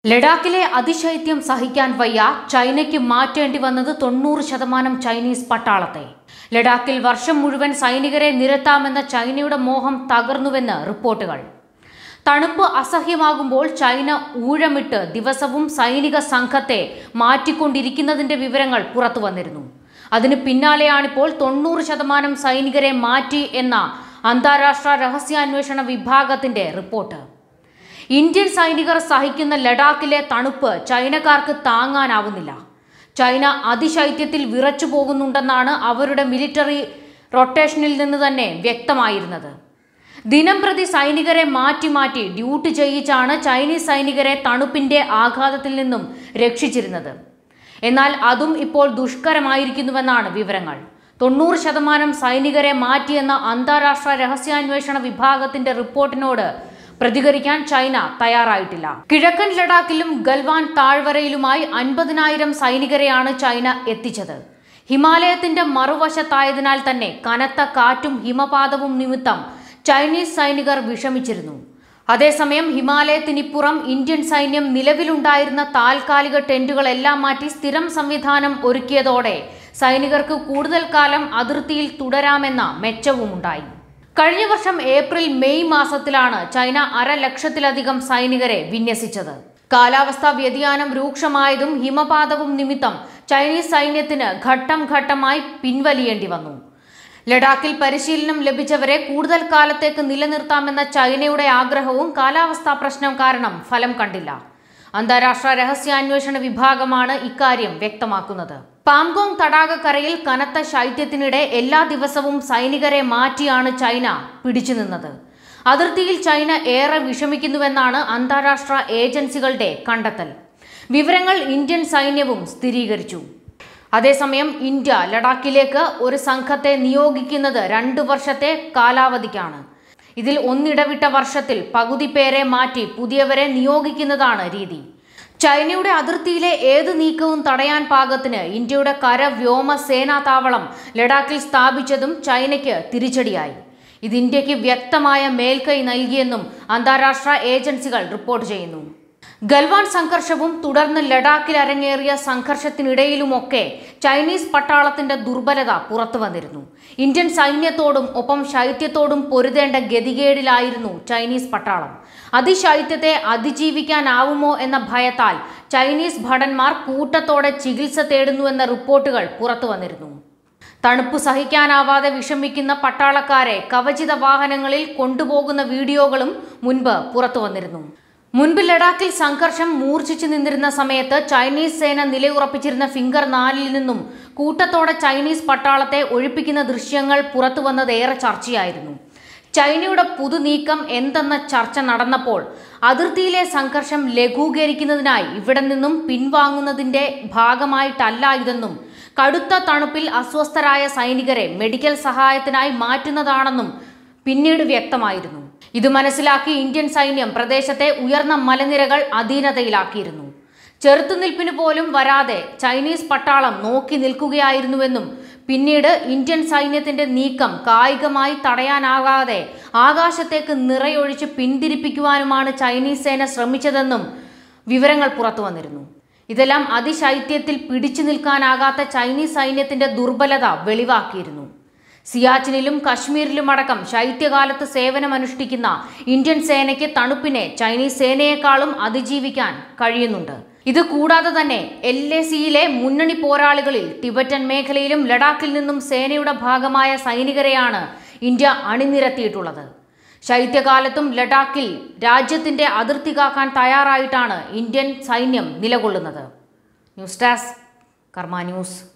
ലഡാക്കിലെ അതിശൈത്യം സഹിക്കാൻ വയ്യ ചൈനയ്ക്ക് മാറ്റേണ്ടി വന്നത് തൊണ്ണൂറ് ശതമാനം ചൈനീസ് പട്ടാളത്തെ ലഡാക്കിൽ വർഷം മുഴുവൻ സൈനികരെ നിരത്താമെന്ന ചൈനയുടെ മോഹം തകർന്നുവെന്ന് റിപ്പോർട്ടുകൾ തണുപ്പ് അസഹ്യമാകുമ്പോൾ ചൈന ഊഴമിട്ട് ദിവസവും സൈനിക സംഘത്തെ മാറ്റിക്കൊണ്ടിരിക്കുന്നതിന്റെ വിവരങ്ങൾ പുറത്തു വന്നിരുന്നു അതിന് പിന്നാലെയാണിപ്പോൾ തൊണ്ണൂറ് ശതമാനം സൈനികരെ മാറ്റി എന്ന അന്താരാഷ്ട്ര രഹസ്യാന്വേഷണ വിഭാഗത്തിന്റെ റിപ്പോർട്ട് ഇന്ത്യൻ സൈനികർ സഹിക്കുന്ന ലഡാക്കിലെ തണുപ്പ് ചൈനക്കാർക്ക് താങ്ങാനാവുന്നില്ല ചൈന അതിശൈത്യത്തിൽ വിറച്ചു പോകുന്നുണ്ടെന്നാണ് അവരുടെ മിലിറ്ററി റൊട്ടേഷനിൽ നിന്ന് തന്നെ വ്യക്തമായിരുന്നത് ദിനം പ്രതി സൈനികരെ മാറ്റി മാറ്റി ഡ്യൂട്ടി ചെയ്യിച്ചാണ് ചൈനീസ് സൈനികരെ തണുപ്പിന്റെ ആഘാതത്തിൽ നിന്നും രക്ഷിച്ചിരുന്നത് എന്നാൽ അതും ഇപ്പോൾ ദുഷ്കരമായിരിക്കുന്നുവെന്നാണ് വിവരങ്ങൾ തൊണ്ണൂറ് ശതമാനം സൈനികരെ മാറ്റിയെന്ന അന്താരാഷ്ട്ര രഹസ്യാന്വേഷണ വിഭാഗത്തിന്റെ റിപ്പോർട്ടിനോട് പ്രതികരിക്കാൻ ചൈന തയ്യാറായിട്ടില്ല കിഴക്കൻ ലഡാക്കിലും ഗൽവാൻ താഴ്വരയിലുമായി അൻപതിനായിരം സൈനികരെയാണ് ചൈന എത്തിച്ചത് ഹിമാലയത്തിന്റെ മറുവശത്തായതിനാൽ തന്നെ കനത്ത കാറ്റും ഹിമപാതവും നിമിത്തം ചൈനീസ് സൈനികർ വിഷമിച്ചിരുന്നു അതേസമയം ഹിമാലയത്തിനിപ്പുറം ഇന്ത്യൻ സൈന്യം നിലവിലുണ്ടായിരുന്ന താൽക്കാലിക ടെന്റുകളെല്ലാം മാറ്റി സ്ഥിരം സംവിധാനം ഒരുക്കിയതോടെ സൈനികർക്ക് കൂടുതൽ കാലം അതിർത്തിയിൽ തുടരാമെന്ന മെച്ചവുമുണ്ടായി കഴിഞ്ഞ വർഷം ഏപ്രിൽ മെയ് മാസത്തിലാണ് ചൈന അരലക്ഷത്തിലധികം സൈനികരെ വിന്യസിച്ചത് കാലാവസ്ഥാ വ്യതിയാനം രൂക്ഷമായതും ഹിമപാതവും നിമിത്തം ചൈനീസ് സൈന്യത്തിന് ഘട്ടം ഘട്ടമായി പിൻവലിയേണ്ടി വന്നു ലഡാക്കിൽ പരിശീലനം ലഭിച്ചവരെ കൂടുതൽ കാലത്തേക്ക് നിലനിർത്താമെന്ന ചൈനയുടെ ആഗ്രഹവും കാലാവസ്ഥാ പ്രശ്നം കാരണം ഫലം കണ്ടില്ല അന്താരാഷ്ട്ര രഹസ്യാന്വേഷണ വിഭാഗമാണ് ഇക്കാര്യം വ്യക്തമാക്കുന്നത് പാംഗോങ് തടാകക്കരയിൽ കനത്ത ശൈത്യത്തിനിടെ എല്ലാ ദിവസവും സൈനികരെ മാറ്റിയാണ് ചൈന പിടിച്ചുനിന്നത് അതിർത്തിയിൽ ചൈന ഏറെ വിഷമിക്കുന്നുവെന്നാണ് അന്താരാഷ്ട്ര ഏജൻസികളുടെ കണ്ടെത്തൽ വിവരങ്ങൾ ഇന്ത്യൻ സൈന്യവും സ്ഥിരീകരിച്ചു അതേസമയം ഇന്ത്യ ലഡാക്കിലേക്ക് ഒരു സംഘത്തെ നിയോഗിക്കുന്നത് രണ്ടു വർഷത്തെ കാലാവധിക്കാണ് ഇതിൽ ഒന്നിടവിട്ട വർഷത്തിൽ പകുതി പേരെ മാറ്റി പുതിയവരെ നിയോഗിക്കുന്നതാണ് രീതി ചൈനയുടെ അതിർത്തിയിലെ ഏത് നീക്കവും തടയാൻ പാകത്തിന് ഇന്ത്യയുടെ കര വ്യോമ സേനാ താവളം ലഡാക്കിൽ സ്ഥാപിച്ചതും ചൈനയ്ക്ക് തിരിച്ചടിയായി ഇത് ഇന്ത്യക്ക് വ്യക്തമായ മേൽക്കൈ നൽകിയെന്നും അന്താരാഷ്ട്ര ഏജൻസികൾ റിപ്പോർട്ട് ചെയ്യുന്നു ഗൽവാൻ സംഘർഷവും തുടർന്ന് ലഡാക്കിൽ അരങ്ങേറിയ സംഘർഷത്തിനിടയിലുമൊക്കെ ചൈനീസ് പട്ടാളത്തിന്റെ ദുർബലത പുറത്തു വന്നിരുന്നു ഇന്ത്യൻ സൈന്യത്തോടും ഒപ്പം ശൈത്യത്തോടും പൊരുതേണ്ട ഗതികേടിലായിരുന്നു ചൈനീസ് പട്ടാളം അതിശൈത്യത്തെ അതിജീവിക്കാനാവുമോ എന്ന ഭയത്താൽ ചൈനീസ് ഭടന്മാർ കൂട്ടത്തോടെ ചികിത്സ തേടുന്നുവെന്ന റിപ്പോർട്ടുകൾ പുറത്തു വന്നിരുന്നു തണുപ്പ് സഹിക്കാനാവാതെ വിഷമിക്കുന്ന പട്ടാളക്കാരെ കവചിത വാഹനങ്ങളിൽ കൊണ്ടുപോകുന്ന വീഡിയോകളും മുൻപ് പുറത്തു വന്നിരുന്നു മുൻപ് ലഡാക്കിൽ സംഘർഷം മൂർച്ഛിച്ചു നിന്നിരുന്ന സമയത്ത് ചൈനീസ് സേന നിലയുറപ്പിച്ചിരുന്ന ഫിംഗർ നാലിൽ നിന്നും കൂട്ടത്തോടെ ചൈനീസ് പട്ടാളത്തെ ഒഴിപ്പിക്കുന്ന ദൃശ്യങ്ങൾ പുറത്തു വന്നത് ഏറെ ചർച്ചയായിരുന്നു ചൈനയുടെ പുതുനീക്കം എന്തെന്ന ചർച്ച നടന്നപ്പോൾ അതിർത്തിയിലെ സംഘർഷം ലഘൂകരിക്കുന്നതിനായി ഇവിടെ നിന്നും പിൻവാങ്ങുന്നതിന്റെ ഭാഗമായിട്ടല്ല ഇതെന്നും കടുത്ത തണുപ്പിൽ അസ്വസ്ഥരായ സൈനികരെ മെഡിക്കൽ സഹായത്തിനായി മാറ്റുന്നതാണെന്നും പിന്നീട് വ്യക്തമായിരുന്നു ഇത് മനസ്സിലാക്കി ഇന്ത്യൻ സൈന്യം പ്രദേശത്തെ ഉയർന്ന മലനിരകൾ അധീനതയിലാക്കിയിരുന്നു ചെറുത്തുനിൽപ്പിന് പോലും വരാതെ ചൈനീസ് പട്ടാളം നോക്കി നിൽക്കുകയായിരുന്നുവെന്നും പിന്നീട് ഇന്ത്യൻ സൈന്യത്തിന്റെ നീക്കം കായികമായി തടയാനാകാതെ ആകാശത്തേക്ക് നിറയൊഴിച്ച് പിന്തിരിപ്പിക്കുവാനുമാണ് ചൈനീസ് സേന ശ്രമിച്ചതെന്നും വിവരങ്ങൾ പുറത്തു വന്നിരുന്നു ഇതെല്ലാം അതിശൈത്യത്തിൽ പിടിച്ചു നിൽക്കാനാകാത്ത ചൈനീസ് സൈന്യത്തിന്റെ ദുർബലത വെളിവാക്കിയിരുന്നു സിയാച്ചിനിലും കശ്മീരിലും അടക്കം ശൈത്യകാലത്ത് സേവനമനുഷ്ഠിക്കുന്ന ഇന്ത്യൻ സേനയ്ക്ക് തണുപ്പിനെ ചൈനീസ് സേനയെക്കാളും അതിജീവിക്കാൻ കഴിയുന്നുണ്ട് ഇത് കൂടാതെ തന്നെ എൽ എ സിയിലെ മുന്നണി പോരാളികളിൽ ടിബറ്റൻ മേഖലയിലും ലഡാക്കിൽ നിന്നും സേനയുടെ ഭാഗമായ സൈനികരെയാണ് ഇന്ത്യ അണിനിരത്തിയിട്ടുള്ളത് ശൈത്യകാലത്തും ലഡാക്കിൽ രാജ്യത്തിന്റെ അതിർത്തി കാക്കാൻ തയ്യാറായിട്ടാണ് ഇന്ത്യൻ സൈന്യം നിലകൊള്ളുന്നത് ന്യൂസ് ഡെസ്ക് കർമ്മ ന്യൂസ്